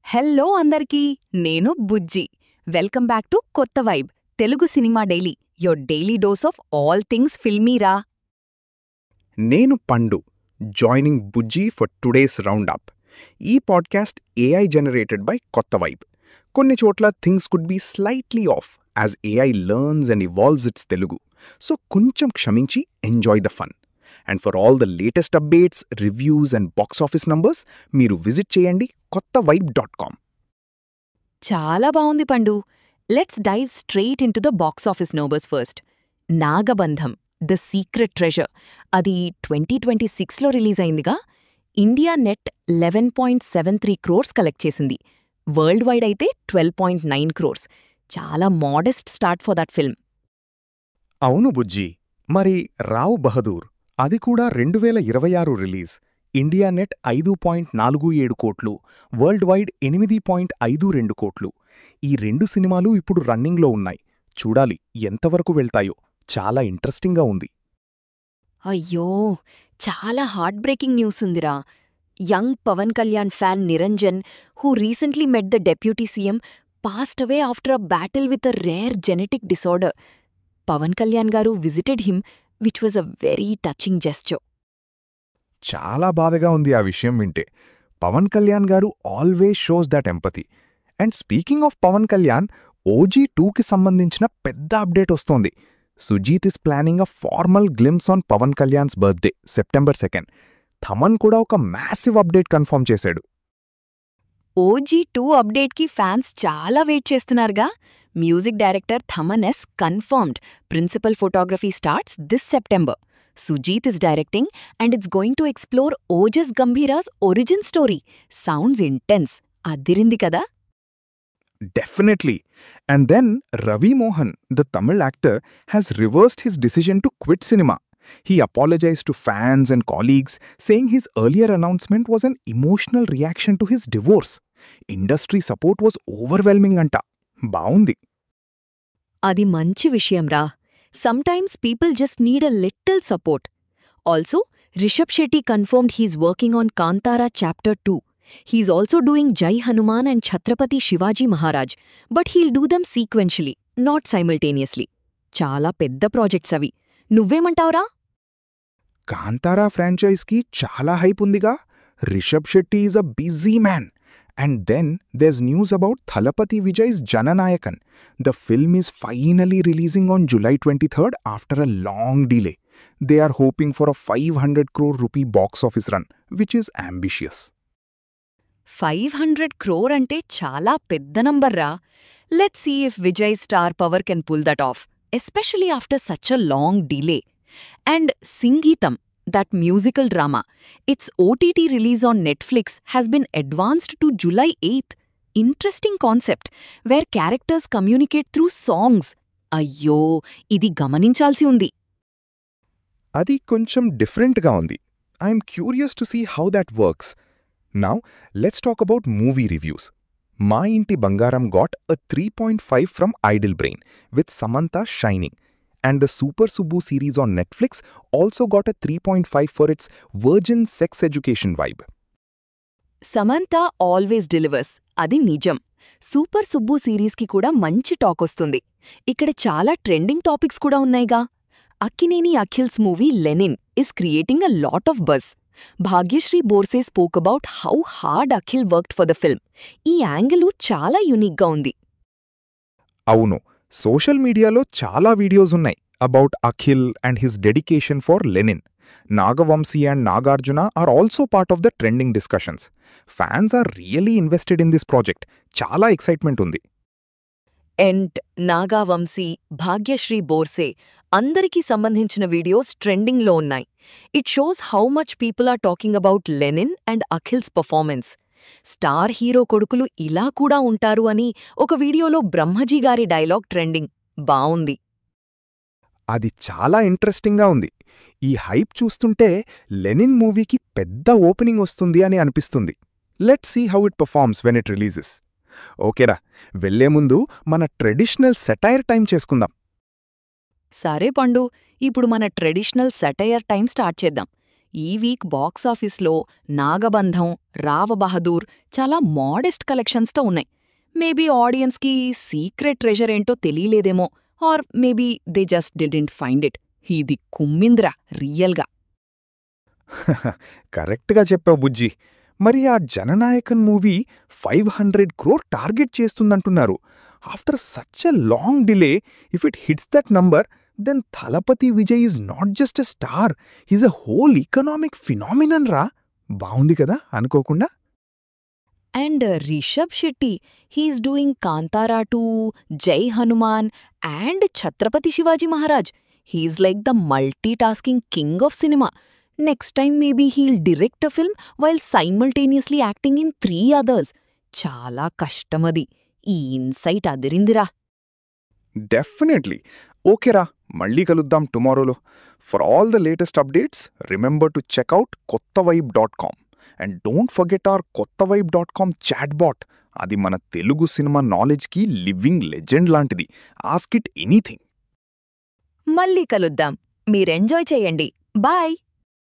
Hello అందరికీ నేను Bujji welcome back to Kotha vibe Telugu cinema daily your daily dose of all things ఫిల్మీరా నేను Pandu joining Bujji for today's round up ఈ podcast AI generated by Kotha vibe కొన్ని చోట్ల things could be slightly off as AI learns and evolves it's Telugu so కొంచెం క్షమించి enjoy the fun and for all the latest updates reviews and box office numbers మీరు visit చేయండి Kotha vibe dot com చాలా బావుంది Pandu let's dive straight into the box office numbers first Nagabandham the secret treasure అది twenty twenty సిక్స్లో release అయిందిగా India net eleven point seven three crores collect చేసింది worldwide అయితే twelve point nine crores చాలా modest start for that film అవును బుజ్జి మరి రావ్ బహదూర్ అది కూడా రెండు వేల ఇరవై ఆరు రిలీజ్ ఇండియా నెట్ ఐదు పాయింట్ నాలుగు ఏడు కోట్లు వరల్డ్ వైడ్ ఎనిమిది పాయింట్ ఐదు రెండు కోట్లు ఈ రెండు సినిమాలు ఇప్పుడు రన్నింగ్లో ఉన్నాయి చూడాలి ఎంతవరకు వెళ్తాయో చాలా ఇంట్రెస్టింగ్గా ఉంది అయ్యో చాలా హార్ట్ బ్రేకింగ్ న్యూస్ ఉందిరా young Pawan Kalyan fan Niranjan who recently met the deputy CM passed away after a battle with a rare genetic disorder Pawan Kalyan garu visited him which was a very touching gesture చాలా బాధగా ఉంది ఆ విషయం వింటే Pawan Kalyan garu always shows that empathy and speaking of Pawan Kalyan OG టూకి సంబంధించిన పెద్ద update వస్తోంది Sujeeth is planning a formal glimpse on Pawan Kalyan's birthday September second Thaman కూడా ఒక మ్యాసివ్ అప్డేట్ కన్ఫర్మ్ చేశాడు ఓజీ టూ అప్డేట్కి ఫ్యాన్స్ చాలా వెయిట్ చేస్తున్నారుగా music director Thaman yes confirmed principal photography starts this September Sujeeth is directing and it's going to explore Ojas Gambheera's origin story sounds intense అదిరింది కదా Definitely. And then Ravi Mohan, the Tamil actor, has reversed his decision to quit cinema. He apologized to fans and colleagues, saying his earlier announcement was an emotional reaction to his divorce. Industry support was overwhelming anta. Baundi. అది మంచి విషయంరా sometimes people just need a little support also Rishab Shetty confirmed he's working on Kantara chapter two he's also doing Jai Hanuman and Chhatrapati Shivaji Maharaj but he'll do them sequentially not simultaneously చాలా పెద్ద projects అవి నువ్వేమంటావురా కాంతారా ఫ్రాంచైజ్కి చాలా hype ఉందిగా Rishab Shetty is a busy man and then there's news about Thalapathy Vijay's Jananayagan the film is finally releasing on July twenty third after a long delay they are hoping for a five hundred crore rupee box office run which is ambitious five hundred crore అంటే చాలా పెద్ద నంబర్రా let's see if Vijay star power can pull that off especially after such a long delay and Singeetam that musical drama it's OTT release on Netflix has been advanced to July eighth interesting concept where characters communicate through songs అయ్యో ఇది గమనించాల్సి ఉంది అది కొంచెం డిఫరెంట్గా ఉంది I'm curious to see how that works now let's talk about movie reviews Maa Inti Bangaram got a three point five from Idlebrain with Samantha shining and the super Subbu series on Netflix also got a three point five for it's virgin sex education vibe Samantha always delivers అది నిజం super Subbu సిరీస్కి కూడా మంచి talk వస్తుంది ఇక్కడ చాలా trending topics కూడా ఉన్నాయిగా Akkineni Akhil's movie Lenin is creating a lot of buzz Bhagyashri Borse spoke about how hard Akhil worked for the film ఈ యాంగిల్ చాలా యునిక్గా ఉంది అవును సోషల్ మీడియాలో చాలా వీడియోస్ ఉన్నాయి about Akhil and his dedication for Lenin Nagavamshi and Nagarjuna are also part of the trending discussions fans are really invested in this project చాలా excitement ఉంది ఎంట్ నాగావంశీ భాగ్యశ్రీ బోర్సే అందరికీ సంబంధించిన వీడియోస్ ట్రెండింగ్లో ఉన్నాయి it shows how much people are talking about Lenin and Akhil's performance star hero కొడుకులు ఇలా కూడా ఉంటారు అని ఒక వీడియోలో బ్రహ్మజీ గారి డైలాగ్ ట్రెండింగ్ బావుంది అది చాలా ఇంట్రెస్టింగ్గా ఉంది ఈ హైప్ చూస్తుంటే లెనిన్ మూవీకి పెద్ద ఓపెనింగ్ వస్తుంది అని అనిపిస్తుంది let see how it performs when it releases ఓకేరా వెళ్లే ముందు మన ట్రెడిషనల్ సెటైర్ టైం చేసుకుందాం సరే పండు ఇప్పుడు మన ట్రెడిషనల్ సెటయర్ టైం స్టార్ట్ చేద్దాం ఈ వీక్ బాక్స్ ఆఫీస్లో నాగబంధం రావబహదూర్ చాలా మోడెస్ట్ కలెక్షన్స్తో ఉన్నాయి మేబీ ఆడియన్స్కి సీక్రెట్ ట్రెజర్ ఏంటో తెలియలేదేమో or maybe they just didn't find it ఇది కుమ్మింద్రా రియల్గా కరెక్ట్గా చెప్పావు బుజ్జి మరి ఆ Jananayagan movie five hundred crore target చేస్తుందంటున్నారు after such a long delay if it hits that number then Thalapathy Vijay is not just a star is a whole economic phenomenon రా బావుంది కదా అనుకోకుండా and Rishab Shetty he's doing Kantara two Jai Hanuman and Chhatrapati Shivaji Maharaj he's like the multi multitasking king of cinema next time maybe he'll direct a film while simultaneously acting in three others చాలా కష్టమది ఈ insight అదిరిందిరా definitely ఓకేరా మళ్ళీ కలుద్దాం టుమారోలో for all the latest updates remember to check out Kotha vibe dot com and don't forget our Kotha vibe dot com chatbot అది మన తెలుగు సినిమా నాలెడ్జ్కి లివింగ్ లెజెండ్ లాంటిది ఆస్క్ ఇట్ ఎనీథింగ్ మళ్ళీ కలుద్దాం మీరెంజాయ్ చేయండి బాయ్